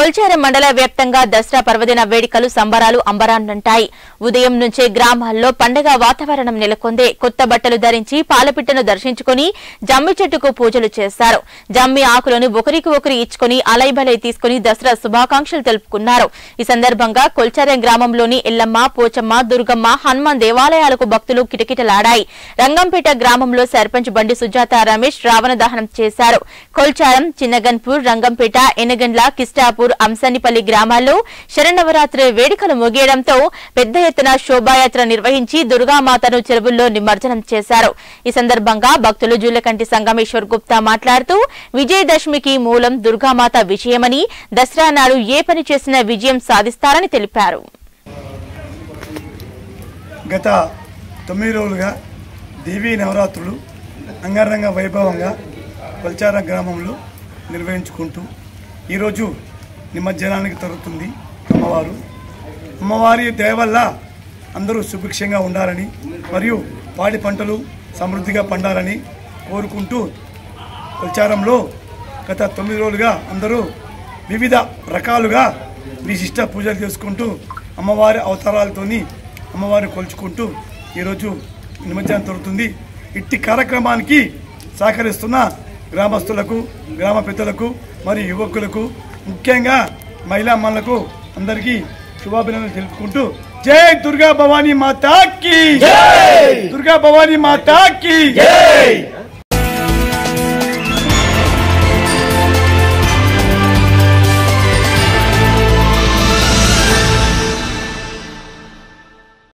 కొల్చారం మండల వ్యాప్తంగా దసరా పర్వదిన వేడుకలు సంబరాలు అంబరాన్నంటాయి ఉదయం నుంచే గ్రామాల్లో పండగ వాతావరణం నెలకొంది కొత్త బట్టలు ధరించి పాలపిట్టను దర్శించుకుని జమ్మి చెట్టుకు పూజలు చేశారు జమ్మి ఆకులను ఒకరికి ఒకరు ఇచ్చుకుని అలైబలై తీసుకుని దసరా శుభాకాంక్షలు తెలుపుకున్నారు ఈ సందర్భంగా కొల్చారం గ్రామంలోని ఎల్లమ్మ పోచమ్మ దుర్గమ్మ హనుమాన్ దేవాలయాలకు భక్తులు కిటకిటలాడాయి రంగంపేట గ్రామంలో సర్పంచ్ బండి సుజాత రమేష్ రావణ దహనం చేశారు కొల్చారం చిన్నగన్పూర్ రంగంపేట ఎనగండ్ల కిస్టాపూర్ అంసనిపల్లి గ్రామాల్లో శరణవరాత్రి వేడుకలు ముగియడంతో పెద్ద ఎత్తున శోభాయాత్ర నిర్వహించి దుర్గామాతను చెరువుల్లో నిమజ్జనం చేశారు ఈ సందర్భంగా భక్తులు జూలకంటి సంగమేశ్వర్ గుప్తా మాట్లాడుతూ విజయదశమికి మూలం దుర్గామాత విజయమని దసరా నాడు ఏ పని చేసినా విజయం సాధిస్తారని తెలిపారు గత తొమ్మిది రోజులుగా దేవీ నవరాత్రులు అంగరంగ వైభవంగా కొల్చార గ్రామంలో నిర్వహించుకుంటూ ఈరోజు నిమజ్జనానికి తరుగుతుంది అమ్మవారు అమ్మవారి దయ వల్ల అందరూ సుభిక్షంగా ఉండాలని మరియు పాడి పంటలు సమృద్ధిగా పండాలని కోరుకుంటూ కొల్చారంలో గత తొమ్మిది రోజులుగా అందరూ వివిధ రకాలుగా విశిష్ట పూజలు చేసుకుంటూ అమ్మవారి అవతారాలతోని అమ్మవారిని కొలుచుకుంటూ ఈరోజు నిమజ్జనం దొరుకుతుంది ఇట్టి కార్యక్రమానికి సహకరిస్తున్న గ్రామస్తులకు గ్రామ పెద్దలకు మరియు యువకులకు ముఖ్యంగా మహిళా మనులకు అందరికీ శుభాభినందనలు తెలుపుకుంటూ జై దుర్గా భవానీ మాతాకి దుర్గా భవానీ మాతాకి